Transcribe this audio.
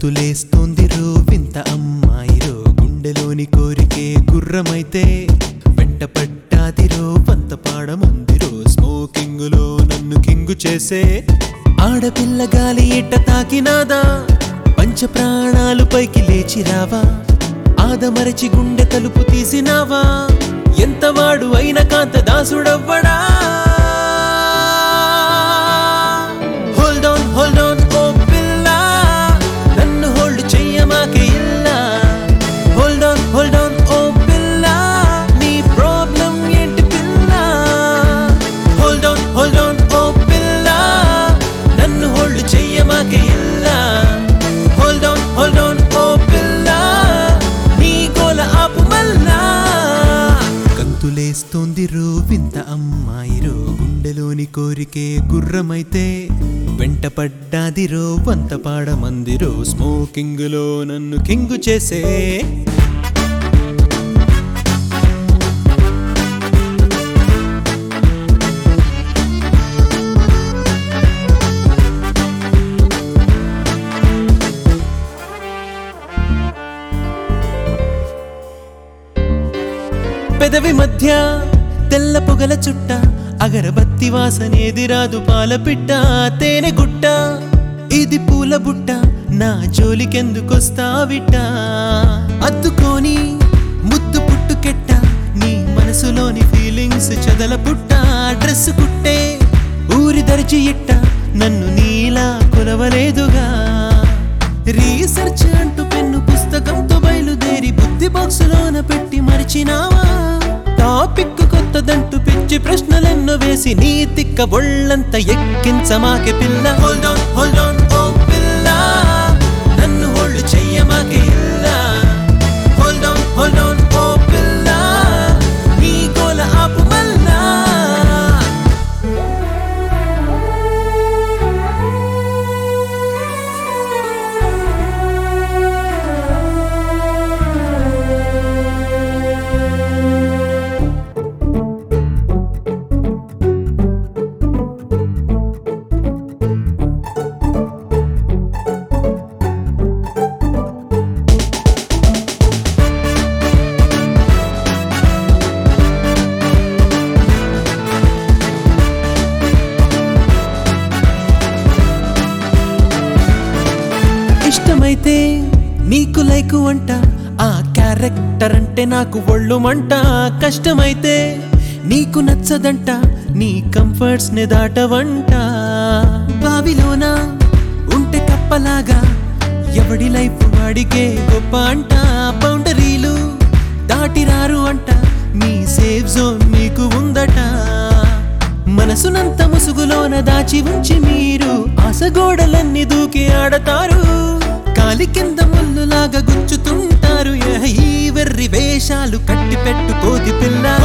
గంతులేస్తోంది రో వింత అమ్మాయిరో గుండెలోని కోరికే గుర్రమైతే వెంట పట్టాదిరో పంత పాడమందిరో స్మోకింగులో నన్ను కింగు చేసే ఆడపిల్ల గాలి ఎట్ట తాకినాదా పంచ ప్రాణాలు పైకి లేచి రావా ఆదమరచి గుండె తలుపు తీసినావా ఎంత వాడు అయిన కాంత దాసుడవ్వడా హోల్డ్ ఆన్ హోల్డ్ ఆన్ ఓ పిల్ల నన్ను హోల్డ్ చెయ్యమాకే ఇల్లా హోల్డ్ ఆన్ హోల్డ్ ఆన్ ఓ పిల్ల నీ ప్రాబ్లం ఏంటి పిల్ల హోల్డ్ ఆన్ హోల్డ్ ఆన్ ఓ పిల్ల నన్ను హోల్డ్ చెయ్యమాకే ఇల్లా హోల్డ్ ఆన్ హోల్డ్ ఆన్ ఓ పిల్ల నీ గోల ఆపు మల్లా గంతులేస్తోంది రో వింత అమ్మాయిరో గుండెలోని కోరికే గుర్రమైతే వెంట పడ్డాదిరో వంత పాడమందిరో స్మోకింగులో నన్ను కింగు చేసే పెదవి మధ్య తెల్ల పొగల చుట్ట అగరబత్తి వాసనేది రాదు పాల పిట్ట తేనె గుట్ట ఇది పూల బుట్ట నా జోలికెందుకొస్తావిట అద్దుకొని ముద్దు పుట్టుకెట్ట నీ మనసులోని ఫీలింగ్స్ చదల పుట్ట డ్రెస్ కుట్టే ఊరి దరిచి ఇట్ట నన్ను నీలా కొలవలేదుగా రీసెర్చ్ అంటూ పెన్ను పుస్తకంతో బయలుదేరి బుద్ధి బాక్సులోన పెట్టి మరిచినావా టాపిక్ కొత్తదంటూ పిచ్చి ప్రశ్నలెన్నో వేసి నీ తిక్క ఒళ్ళంత ఎక్కించమాకే పిల్ల హోల్డ్ ఆన్ హోల్డ్ ఆన్ ఓ పిల్ల నన్ను హోల్డ్ చెయ్యమాకే ఇల్ల హోల్డ్ ఆన్ హోల్డ్ ఆన్ ఓ పిల్ల నీ గోల ఆపు మల్లా ఇష్టమైతే నీకు లైకు అంట ఆ క్యారెక్టర్ అంటే నాకు ఒళ్ళు మంట కష్టమైతే నీకు నచ్చదంట నీ కంఫర్ట్స్ ని దాటవంట బావిలోన ఉంటే కప్పలాగా ఎవడి లైఫ్ వాడికే గొప్ప అంట బౌండరీలు దాటిరారు అంట మీ సేఫ్ జోన్ మీకు ఉందట మనసునంత ముసుగులోన దాచి ఉంచి మీరు ఆసగోడలన్నీ దూకి ఆడతారు కాలి కింద ముల్లులాగా గుచ్చుతుంటారు ఎహ, ఈ వెర్రి వేషాలు కట్టి పెట్టుకోది పిల్ల